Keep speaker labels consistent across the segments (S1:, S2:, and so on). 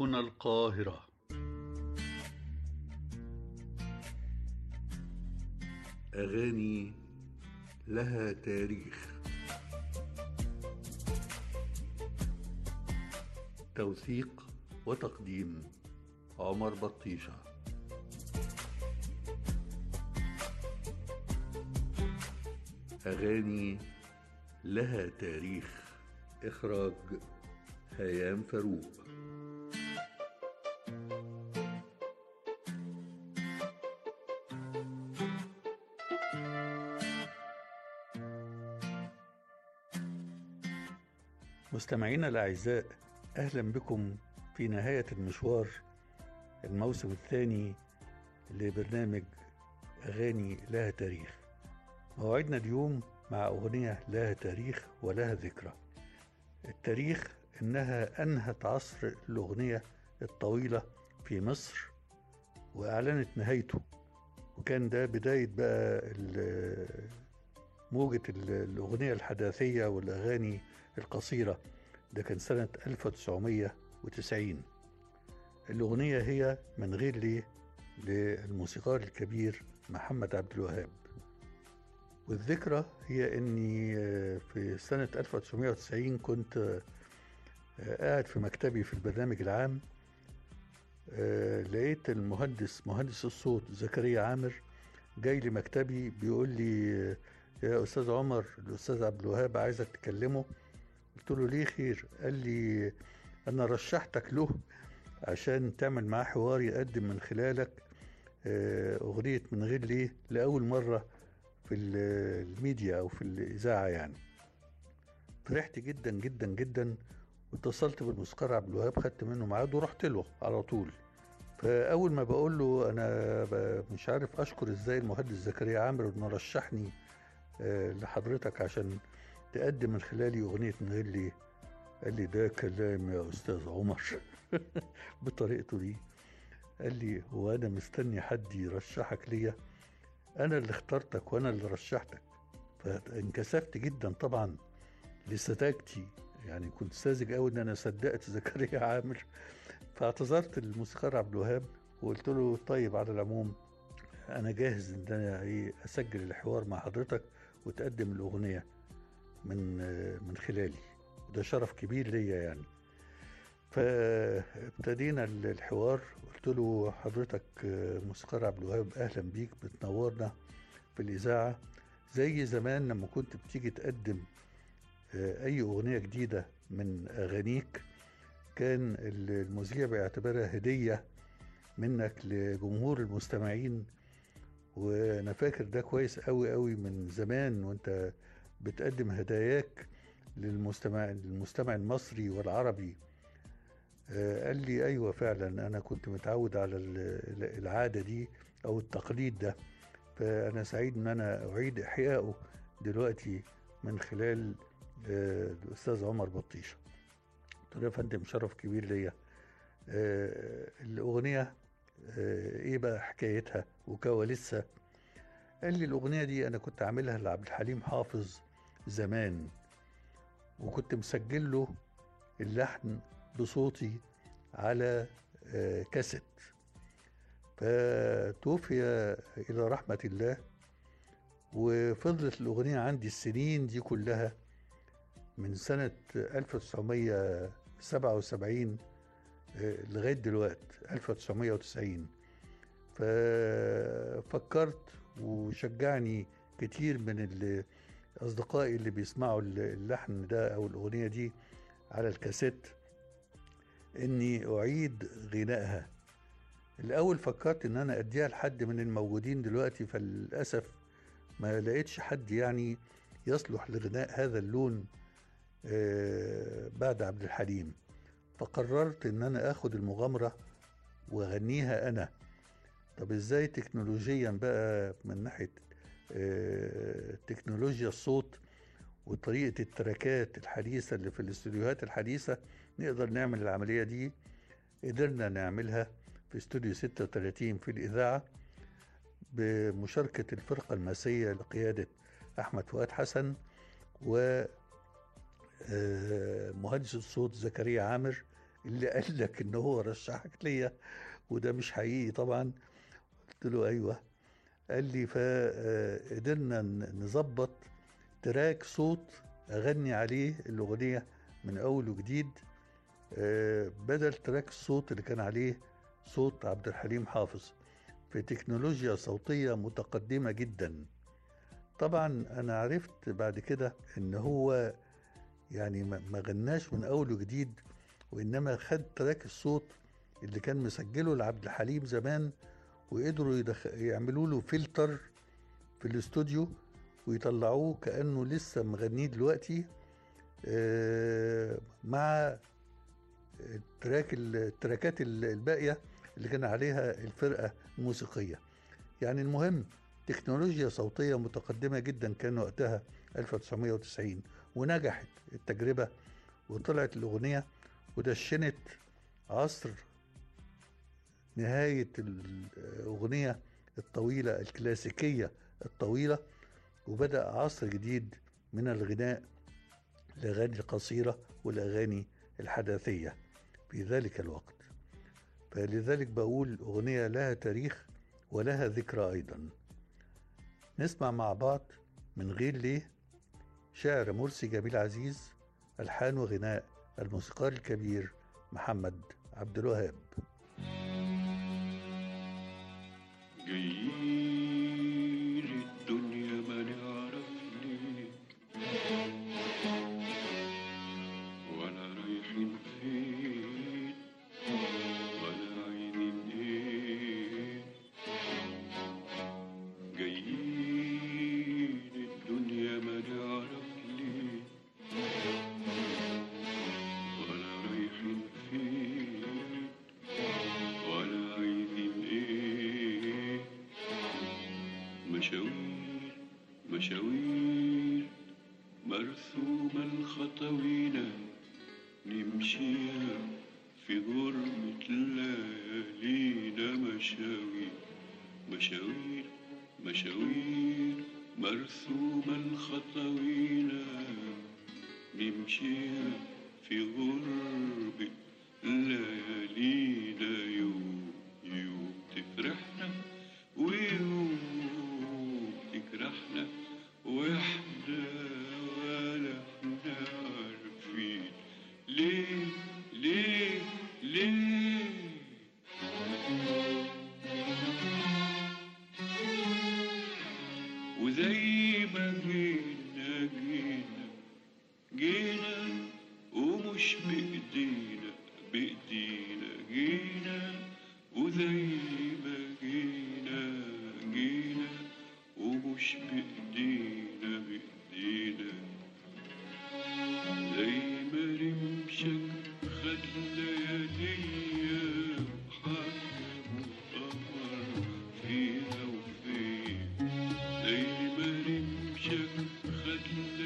S1: هنا القاهرة أغاني لها تاريخ توثيق وتقديم عمر بطيشة أغاني لها تاريخ إخراج هيام فاروق مستمعينا الأعزاء أهلا بكم في نهاية المشوار الموسم الثاني لبرنامج أغاني لها تاريخ موعدنا اليوم مع أغنية لها تاريخ ولها ذكرى التاريخ إنها أنهت عصر الأغنية الطويلة في مصر وأعلنت نهايته وكان ده بداية بقى ال- موجة ال- الأغنية الحداثية والأغاني القصيرة ده كان سنة 1990 الأغنية هي من غير ليه للموسيقار الكبير محمد عبد الوهاب والذكرى هي اني آه، في سنة 1990 كنت آه، قاعد في مكتبي في البرنامج العام آه، لقيت المهندس مهندس الصوت زكريا عامر جاي لمكتبي بيقول لي آه، يا استاذ عمر الاستاذ عبد الوهاب عايزك تكلمه قلت له ليه خير قال لي انا رشحتك له عشان تعمل معاه حوار يقدم من خلالك آه، اغنيه من غير ليه لاول مره في ال- الميديا او في الاذاعه يعني فرحت جدا جدا جدا واتصلت بالموسيقار عبد الوهاب خدت منه ميعاد ورحت له على طول فاول ما بقول له انا ب- مش عارف اشكر ازاي المهندس زكريا عامر انه رشحني آه، لحضرتك عشان تقدم من خلالي اغنيه من غير ليه قال لي ده كلام يا استاذ عمر بطريقته دي قال لي هو انا مستني حد يرشحك ليا انا اللي اخترتك وانا اللي رشحتك فانكسفت جدا طبعا لسذاجتي يعني كنت ساذج قوي ان انا صدقت زكريا عامر فاعتذرت للموسيقار عبد الوهاب وقلت له طيب على العموم انا جاهز ان انا ايه اسجل الحوار مع حضرتك وتقدم الاغنيه من من خلالي وده شرف كبير ليا يعني فابتدينا الحوار قلت له حضرتك موسيقار عبد الوهاب اهلا بيك بتنورنا في الاذاعه زي زمان لما كنت بتيجي تقدم اي اغنيه جديده من اغانيك كان المذيع بيعتبرها هديه منك لجمهور المستمعين وانا فاكر ده كويس قوي قوي من زمان وانت بتقدم هداياك للمستمع المستمع المصري والعربي آه، قال لي ايوه فعلا انا كنت متعود على ال- العاده دي او التقليد ده فانا سعيد ان انا اعيد احيائه دلوقتي من خلال آه، الاستاذ عمر بطيشه قلت له يا فندم شرف كبير ليا آه، الاغنيه آه، ايه بقى حكايتها وكواليسها قال لي الاغنيه دي انا كنت عاملها لعبد الحليم حافظ زمان وكنت مسجل له اللحن بصوتي على آه، كاسيت فتوفي الى رحمه الله وفضلت الاغنيه عندي السنين دي كلها من سنه 1977 آه، لغايه دلوقتي 1990 ففكرت وشجعني كتير من ال- اصدقائي اللي بيسمعوا اللحن ده او الاغنيه دي على الكاسيت اني اعيد غنائها الاول فكرت ان انا اديها لحد من الموجودين دلوقتي فللاسف ما لقيتش حد يعني يصلح لغناء هذا اللون آه، بعد عبد الحليم فقررت ان انا اخد المغامره واغنيها انا طب ازاي تكنولوجيا بقى من ناحيه آه، تكنولوجيا الصوت وطريقه التراكات الحديثه اللي في الاستوديوهات الحديثه نقدر نعمل العمليه دي قدرنا نعملها في استوديو 36 في الاذاعه بمشاركه الفرقه الماسيه لقياده احمد فؤاد حسن و آه، مهندس الصوت زكريا عامر اللي قال لك ان هو رشحك ليا وده مش حقيقي طبعا قلت له ايوه قال لي فقدرنا نظبط تراك صوت اغني عليه الاغنيه من اول وجديد آه، بدل تراك الصوت اللي كان عليه صوت عبد الحليم حافظ في تكنولوجيا صوتيه متقدمه جدا طبعا انا عرفت بعد كده ان هو يعني ما ما غناش من اول وجديد وانما خد تراك الصوت اللي كان مسجله لعبد الحليم زمان وقدروا يدخ... يعملوا له فلتر في الاستوديو ويطلعوه كانه لسه مغنيه دلوقتي آه، مع التراك التراكات الباقيه اللي كان عليها الفرقه الموسيقيه يعني المهم تكنولوجيا صوتيه متقدمه جدا كان وقتها 1990 ونجحت التجربه وطلعت الاغنيه ودشنت عصر نهايه الاغنيه الطويله الكلاسيكيه الطويله وبدا عصر جديد من الغناء الاغاني القصيره والاغاني الحداثيه في ذلك الوقت فلذلك بقول اغنيه لها تاريخ ولها ذكرى ايضا نسمع مع بعض من غير ليه شعر مرسي جميل عزيز الحان وغناء الموسيقار الكبير محمد عبد الوهاب
S2: جايين الدنيا ما نعرف ليه ولا رايحين فين ولا عايزين ايه جايين الدنيا ما نعرف ليه ولا رايحين فين ولا عايزين ايه مشاوير مشاوير مرسومة الخطوينا نمشيها في غربة ليالينا مشاوير مشاوير مشاوير مرسومة الخطوينا نمشيها في غربة ليالينا يوم يوم تفرحنا ويوم تجرحنا واحنا ولا احنا عارفين ليه ليه ليه وزي ما جينا جينا جينا ومش بإيدينا بإيدينا جينا وزي ما جينا جينا ومش بإيدينا بإيدينا زي ما رمشك خد لياليا وحكم وقمر فيها وفين زي ما رمشك خد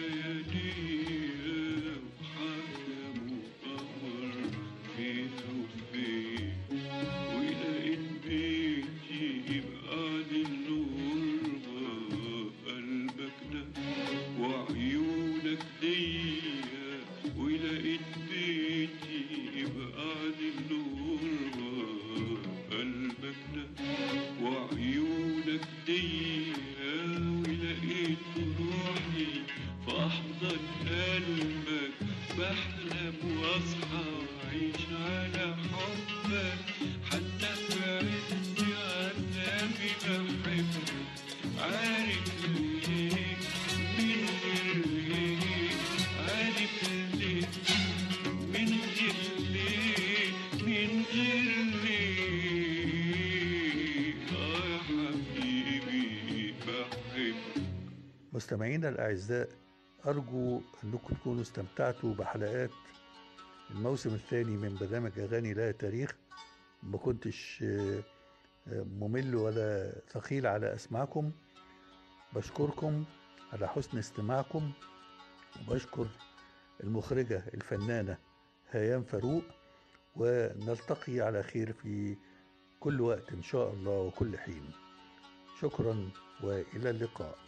S2: لياليا وحكم وقمر فيها وفين ولقيت بيتي يبقى الغربة قلبك ده وعيونك ديا ولقيت بيتي يبقى الغربة قلبك ده وعيونك ديا ولقيت روحي في أحضن قلبك بحلم واصحى وأعيش على حبك حتى في عز عذابي بحبك عارف ليه من غير ليه عارف ليه من غير ليه من غير ليه آه يا حبيبي بحبك
S1: مستمعينا الأعزاء أرجو أنكم تكونوا استمتعتوا بحلقات الموسم الثاني من برنامج أغاني لها تاريخ ما كنتش آه، آه، ممل ولا ثقيل على أسماعكم بشكركم على حسن استماعكم وبشكر المخرجة الفنانة هيام فاروق ونلتقي على خير في كل وقت إن شاء الله وكل حين شكرا وإلى اللقاء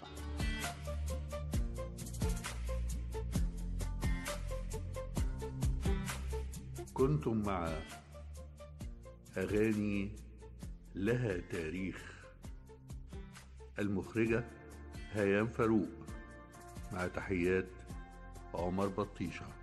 S1: كنتم مع أغاني لها تاريخ المخرجة هيام فاروق مع تحيات عمر بطيشه